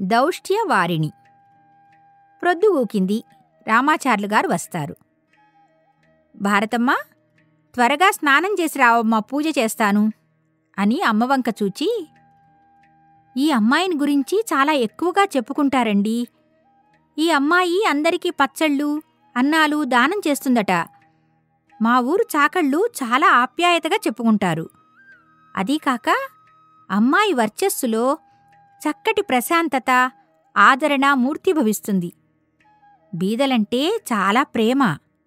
దౌష్ట్య వారిణి ప్రొద్దు ఊకింది రామాచార్యులు గారు వస్తారు భారతమ్మ త్వరగా స్నానం చేసి రావమ్మా పూజ చేస్తాను అని అమ్మవంక చూచి ఈ అమ్మాయిని గురించి చాలా ఎక్కువగా చెప్పుకుంటారండి ఈ అమ్మాయి అందరికీ పచ్చళ్ళు అన్నాలు దానం చేస్తుందట మా ఊరు చాకళ్ళు చాలా ఆప్యాయతగా చెప్పుకుంటారు అదీకాక అమ్మాయి వర్చస్సులో చక్కటి ప్రశాంతత ఆదరణ మూర్తిభవిస్తుంది బీదలంటే చాలా ప్రేమ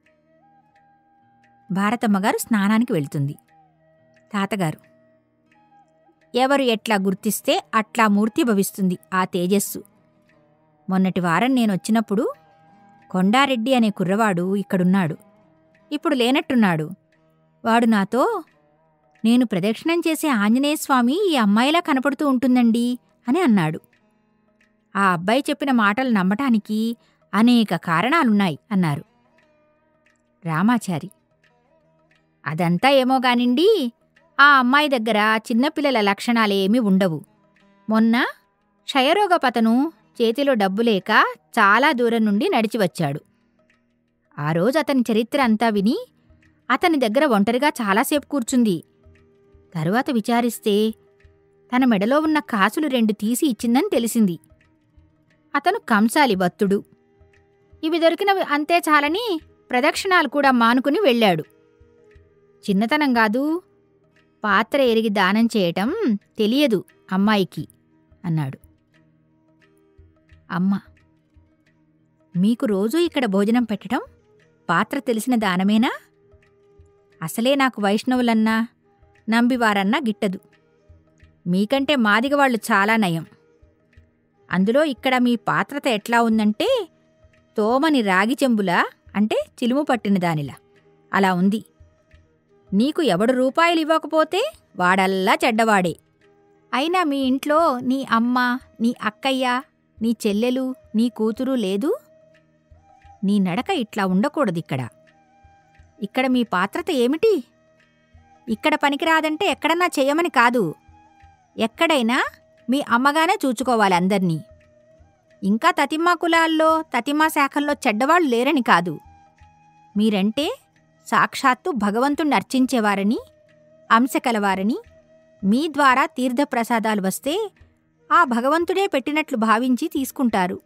భారతమ్మగారు స్నానానికి వెళ్తుంది తాతగారు ఎవరు ఎట్లా గుర్తిస్తే అట్లా మూర్తిభవిస్తుంది ఆ తేజస్సు మొన్నటి వారం నేనొచ్చినప్పుడు కొండారెడ్డి అనే కుర్రవాడు ఇక్కడున్నాడు ఇప్పుడు లేనట్టున్నాడు వాడు నాతో నేను ప్రదక్షిణం చేసే ఆంజనేయస్వామి ఈ అమ్మాయిలా కనపడుతూ ఉంటుందండి అని అన్నాడు ఆ అబ్బాయి చెప్పిన మాటలు నమ్మటానికి అనేక కారణాలున్నాయి అన్నారు రామాచారి అదంతా ఏమో గానిండి ఆ అమ్మాయి దగ్గర చిన్నపిల్లల లక్షణాలేమీ ఉండవు మొన్న క్షయరోగపతను చేతిలో డబ్బు లేక చాలా దూరం నుండి నడిచి వచ్చాడు ఆ రోజు అతని చరిత్ర అంతా విని అతని దగ్గర ఒంటరిగా చాలాసేపు కూర్చుంది తరువాత విచారిస్తే తన మెడలో ఉన్న కాసులు రెండు తీసి ఇచ్చిందని తెలిసింది అతను కంసాలి భక్తుడు ఇవి దొరికినవి అంతే చాలని ప్రదక్షిణాలు కూడా మానుకుని వెళ్ళాడు చిన్నతనం కాదు పాత్ర ఎరిగి దానం చేయటం తెలియదు అమ్మాయికి అన్నాడు అమ్మ మీకు రోజూ ఇక్కడ భోజనం పెట్టడం పాత్ర తెలిసిన దానమేనా అసలే నాకు వైష్ణవులన్నా నంబివారన్నా గిట్టదు మీకంటే మాదిగవాళ్ళు చాలా నయం అందులో ఇక్కడ మీ పాత్రత ఎట్లా ఉందంటే తోమని రాగి చెంబులా అంటే చిలుము పట్టిన దానిలా అలా ఉంది నీకు ఎవడు రూపాయలు ఇవ్వకపోతే వాడల్లా చెడ్డవాడే అయినా మీ ఇంట్లో నీ అమ్మ నీ అక్కయ్య నీ చెల్లెలు నీ కూతురు లేదు నీ నడక ఇట్లా ఉండకూడదిక్కడ ఇక్కడ మీ పాత్రత ఏమిటి ఇక్కడ పనికిరాదంటే ఎక్కడన్నా చెయ్యమని కాదు ఎక్కడైనా మీ అమ్మగానే చూచుకోవాలి అందర్నీ ఇంకా తతిమా కులాల్లో తతిమా శాఖల్లో చెడ్డవాళ్ళు లేరని కాదు మీరంటే సాక్షాత్తు భగవంతుణ్ణి అర్చించేవారని అంశకలవారని మీ ద్వారా తీర్థప్రసాదాలు వస్తే ఆ భగవంతుడే పెట్టినట్లు భావించి తీసుకుంటారు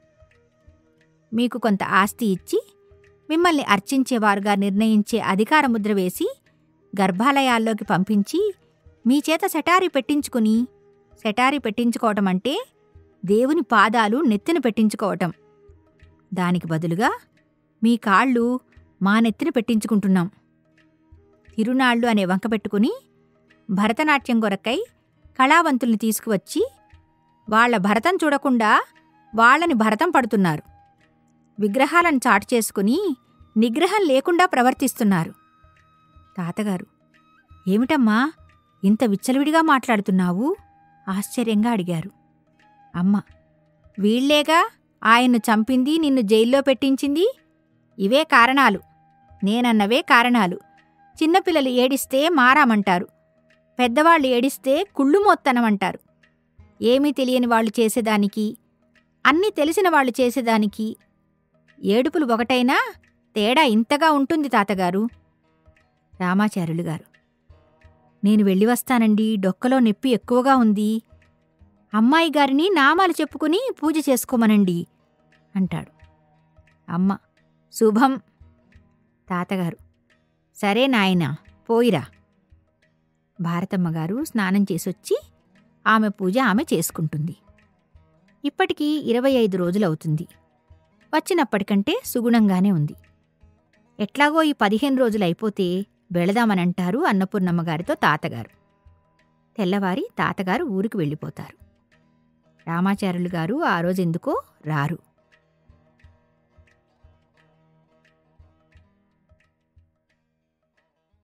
మీకు కొంత ఆస్తి ఇచ్చి మిమ్మల్ని అర్చించేవారుగా నిర్ణయించే అధికారముద్ర వేసి గర్భాలయాల్లోకి పంపించి మీ చేత సెటారి పెట్టించుకుని సెటారి పెట్టించుకోవటం అంటే దేవుని పాదాలు నెత్తిన పెట్టించుకోవటం దానికి బదులుగా మీ కాళ్ళు మా నెత్తిన పెట్టించుకుంటున్నాం తిరునాళ్ళు అనే వంక పెట్టుకుని భరతనాట్యం కొరకై కళావంతుల్ని తీసుకువచ్చి వాళ్ల భరతం చూడకుండా వాళ్ళని భరతం పడుతున్నారు విగ్రహాలను చాటు చేసుకుని నిగ్రహం లేకుండా ప్రవర్తిస్తున్నారు తాతగారు ఏమిటమ్మా ఇంత విచ్చలవిడిగా మాట్లాడుతున్నావు ఆశ్చర్యంగా అడిగారు అమ్మ వీళ్లేగా ఆయన్ను చంపింది నిన్ను జైల్లో పెట్టించింది ఇవే కారణాలు నేనన్నవే కారణాలు చిన్నపిల్లలు ఏడిస్తే మారామంటారు పెద్దవాళ్ళు ఏడిస్తే కుళ్ళు మొత్తనమంటారు ఏమీ తెలియని వాళ్ళు చేసేదానికి అన్నీ తెలిసిన వాళ్ళు చేసేదానికి ఏడుపులు ఒకటైనా తేడా ఇంతగా ఉంటుంది తాతగారు రామాచార్యులు గారు నేను వెళ్ళి వస్తానండి డొక్కలో నొప్పి ఎక్కువగా ఉంది అమ్మాయి గారిని నామాలు చెప్పుకుని పూజ చేసుకోమనండి అంటాడు అమ్మ శుభం తాతగారు సరే నాయనా పోయిరా భారతమ్మగారు స్నానం చేసొచ్చి ఆమె పూజ ఆమె చేసుకుంటుంది ఇప్పటికీ ఇరవై ఐదు రోజులవుతుంది వచ్చినప్పటికంటే సుగుణంగానే ఉంది ఎట్లాగో ఈ పదిహేను రోజులైపోతే వెళదామనంటారు అన్నపూర్ణమ్మగారితో తాతగారు తెల్లవారి తాతగారు ఊరికి వెళ్ళిపోతారు రామాచార్యులు గారు ఆ రోజెందుకో రారు